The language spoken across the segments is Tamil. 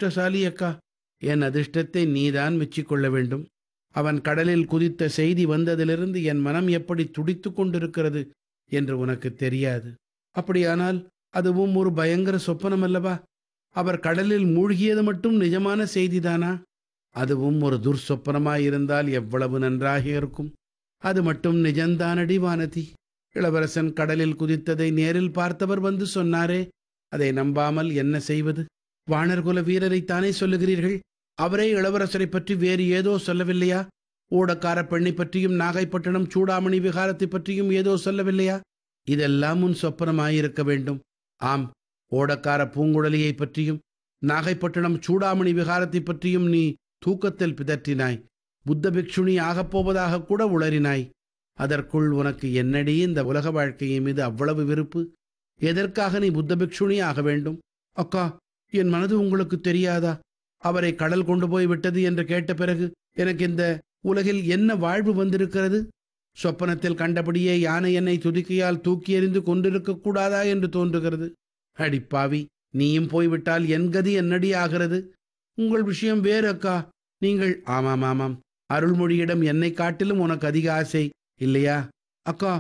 அதிர்ஷ்டசாலி அக்கா என் அதிர்ஷ்டத்தை நீதான் மெச்சிக்கொள்ள வேண்டும் அவன் கடலில் குதித்த செய்தி வந்ததிலிருந்து என் மனம் எப்படி துடித்துக் கொண்டிருக்கிறது என்று உனக்கு தெரியாது அப்படியானால் அதுவும் ஒரு பயங்கர சொப்பனம் அல்லவா அவர் கடலில் மூழ்கியது மட்டும் நிஜமான செய்திதானா அதுவும் ஒரு துர்சொப்பனமாயிருந்தால் எவ்வளவு நன்றாக இருக்கும் அது மட்டும் நிஜந்தானடி வானதி இளவரசன் கடலில் குதித்ததை நேரில் பார்த்தவர் வந்து சொன்னாரே அதை நம்பாமல் என்ன செய்வது வானர்குல வீரரைத்தானே சொல்லுகிறீர்கள் அவரே இளவரசரை பற்றி வேறு ஏதோ சொல்லவில்லையா ஊடக்கார பெண்ணை பற்றியும் நாகைப்பட்டினம் சூடாமணி விகாரத்தை பற்றியும் ஏதோ சொல்லவில்லையா இதெல்லாம் உன் சொப்பனமாயிருக்க வேண்டும் ஆம் ஓடக்கார பூங்குழலியை பற்றியும் நாகைப்பட்டினம் சூடாமணி விகாரத்தை பற்றியும் நீ தூக்கத்தில் பிதற்றினாய் புத்த பிக்ஷுனி ஆகப்போவதாக கூட உளறினாய் அதற்குள் உனக்கு என்னடி இந்த உலக வாழ்க்கையை மீது அவ்வளவு விருப்பு எதற்காக நீ புத்த பிக்ஷுனி ஆக வேண்டும் அக்கா என் மனது உங்களுக்கு தெரியாதா அவரை கடல் கொண்டு போய் விட்டது என்று கேட்ட பிறகு எனக்கு இந்த உலகில் என்ன வாழ்வு வந்திருக்கிறது சொப்பனத்தில் கண்டபடியே யானை என்னை துதிக்கையால் தூக்கி எறிந்து கொண்டிருக்க கூடாதா என்று தோன்றுகிறது அடிப்பாவி நீயும் போய்விட்டால் என் கதி என்னடி ஆகிறது உங்கள் விஷயம் வேறு அக்கா நீங்கள் ஆமாம் ஆமாம் அருள்மொழியிடம் என்னை காட்டிலும் உனக்கு அதிக ஆசை இல்லையா அக்கா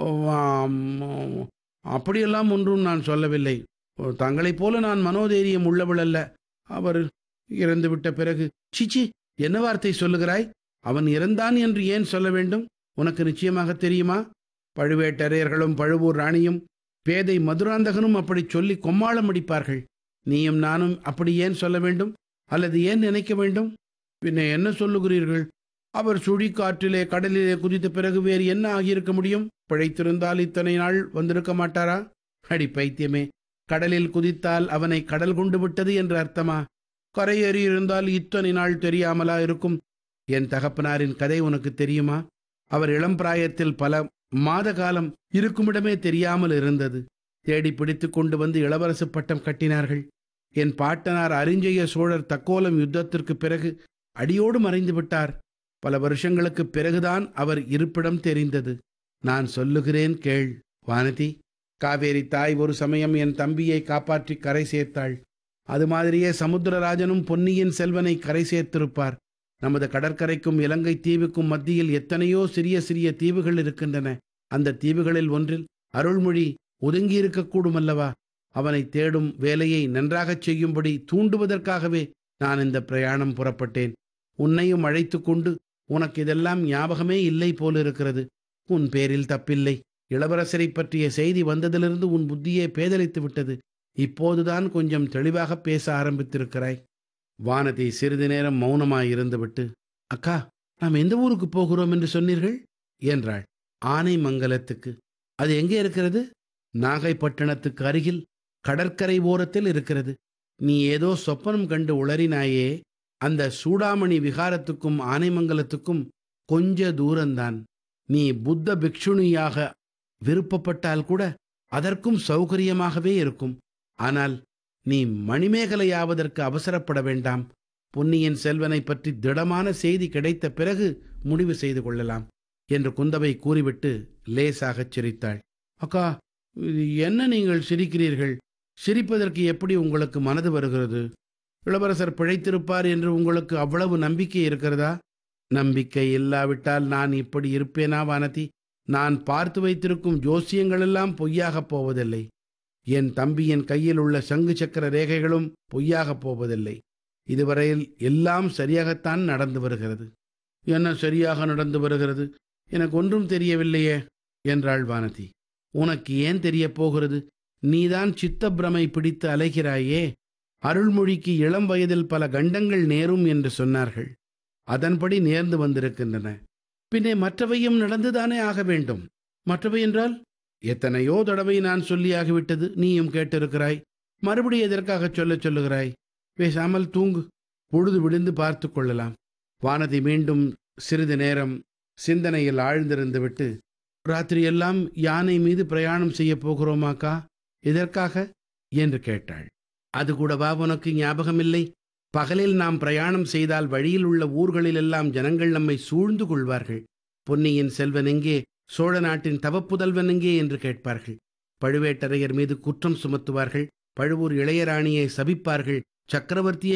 ஆம், அப்படியெல்லாம் ஒன்றும் நான் சொல்லவில்லை தங்களைப் போல நான் மனோதைரியம் உள்ளவள் அல்ல அவர் இறந்துவிட்ட பிறகு சிச்சி என்ன வார்த்தை சொல்லுகிறாய் அவன் இறந்தான் என்று ஏன் சொல்ல வேண்டும் உனக்கு நிச்சயமாக தெரியுமா பழுவேட்டரையர்களும் பழுவூர் ராணியும் பேதை மதுராந்தகனும் அப்படி சொல்லி கொம்மாளம் அடிப்பார்கள் நீயும் நானும் அப்படி ஏன் சொல்ல வேண்டும் அல்லது ஏன் நினைக்க வேண்டும் பின்ன என்ன சொல்லுகிறீர்கள் அவர் சுழிக்காற்றிலே கடலிலே குதித்த பிறகு வேறு என்ன ஆகியிருக்க முடியும் பிழைத்திருந்தால் இத்தனை நாள் வந்திருக்க மாட்டாரா அடி பைத்தியமே கடலில் குதித்தால் அவனை கடல் கொண்டு விட்டது என்று அர்த்தமா கரையேறி இருந்தால் இத்தனை நாள் தெரியாமலா இருக்கும் என் தகப்பனாரின் கதை உனக்கு தெரியுமா அவர் இளம் பிராயத்தில் பல மாத காலம் இருக்குமிடமே தெரியாமல் இருந்தது தேடி பிடித்து கொண்டு வந்து இளவரசு பட்டம் கட்டினார்கள் என் பாட்டனார் அரிஞ்சய சோழர் தக்கோலம் யுத்தத்திற்கு பிறகு அடியோடு மறைந்து விட்டார் பல வருஷங்களுக்கு பிறகுதான் அவர் இருப்பிடம் தெரிந்தது நான் சொல்லுகிறேன் கேள் வானதி காவேரி தாய் ஒரு சமயம் என் தம்பியை காப்பாற்றி கரை சேர்த்தாள் அது மாதிரியே சமுத்திரராஜனும் பொன்னியின் செல்வனை கரை சேர்த்திருப்பார் நமது கடற்கரைக்கும் இலங்கை தீவுக்கும் மத்தியில் எத்தனையோ சிறிய சிறிய தீவுகள் இருக்கின்றன அந்த தீவுகளில் ஒன்றில் அருள்மொழி ஒதுங்கியிருக்கக்கூடும் அல்லவா அவனை தேடும் வேலையை நன்றாகச் செய்யும்படி தூண்டுவதற்காகவே நான் இந்த பிரயாணம் புறப்பட்டேன் உன்னையும் அழைத்து கொண்டு உனக்கு இதெல்லாம் ஞாபகமே இல்லை போலிருக்கிறது உன் பேரில் தப்பில்லை இளவரசரை பற்றிய செய்தி வந்ததிலிருந்து உன் புத்தியே பேதலித்து விட்டது இப்போதுதான் கொஞ்சம் தெளிவாக பேச ஆரம்பித்திருக்கிறாய் வானதி சிறிது நேரம் மௌனமாயிருந்துவிட்டு அக்கா நாம் எந்த ஊருக்கு போகிறோம் என்று சொன்னீர்கள் என்றாள் ஆனைமங்கலத்துக்கு அது எங்கே இருக்கிறது நாகைப்பட்டினத்துக்கு அருகில் கடற்கரை ஓரத்தில் இருக்கிறது நீ ஏதோ சொப்பனம் கண்டு உளறினாயே அந்த சூடாமணி விகாரத்துக்கும் ஆனைமங்கலத்துக்கும் கொஞ்ச தூரம்தான் நீ புத்த பிக்ஷுணியாக விருப்பப்பட்டால் கூட அதற்கும் சௌகரியமாகவே இருக்கும் ஆனால் நீ மணிமேகலையாவதற்கு அவசரப்பட வேண்டாம் பொன்னியின் செல்வனை பற்றி திடமான செய்தி கிடைத்த பிறகு முடிவு செய்து கொள்ளலாம் என்று குந்தவை கூறிவிட்டு லேசாகச் சிரித்தாள் அக்கா இது என்ன நீங்கள் சிரிக்கிறீர்கள் சிரிப்பதற்கு எப்படி உங்களுக்கு மனது வருகிறது இளவரசர் பிழைத்திருப்பார் என்று உங்களுக்கு அவ்வளவு நம்பிக்கை இருக்கிறதா நம்பிக்கை இல்லாவிட்டால் நான் இப்படி இருப்பேனா வானதி நான் பார்த்து வைத்திருக்கும் ஜோசியங்களெல்லாம் பொய்யாகப் போவதில்லை என் தம்பியின் கையில் உள்ள சங்கு சக்கர ரேகைகளும் பொய்யாகப் போவதில்லை இதுவரையில் எல்லாம் சரியாகத்தான் நடந்து வருகிறது என்ன சரியாக நடந்து வருகிறது எனக்கு ஒன்றும் தெரியவில்லையே என்றாள் வானதி உனக்கு ஏன் தெரியப் போகிறது நீதான் சித்தப்பிரமை பிடித்து அலைகிறாயே அருள்மொழிக்கு இளம் வயதில் பல கண்டங்கள் நேரும் என்று சொன்னார்கள் அதன்படி நேர்ந்து வந்திருக்கின்றன பின்னே மற்றவையும் நடந்துதானே ஆக வேண்டும் மற்றவை என்றால் எத்தனையோ தடவை நான் சொல்லியாகிவிட்டது நீயும் கேட்டிருக்கிறாய் மறுபடி எதற்காக சொல்லச் சொல்லுகிறாய் பேசாமல் தூங்கு பொழுது விழுந்து பார்த்து கொள்ளலாம் வானதி மீண்டும் சிறிது நேரம் சிந்தனையில் ஆழ்ந்திருந்து விட்டு ராத்திரியெல்லாம் யானை மீது பிரயாணம் செய்ய போகிறோமாக்கா எதற்காக என்று கேட்டாள் அது கூடவா உனக்கு ஞாபகமில்லை பகலில் நாம் பிரயாணம் செய்தால் வழியில் உள்ள ஊர்களிலெல்லாம் ஜனங்கள் நம்மை சூழ்ந்து கொள்வார்கள் பொன்னியின் செல்வன் எங்கே சோழ நாட்டின் தவப்புதல்வன் எங்கே என்று கேட்பார்கள் பழுவேட்டரையர் மீது குற்றம் சுமத்துவார்கள் பழுவூர் இளையராணியை சபிப்பார்கள் சக்கரவர்த்தியை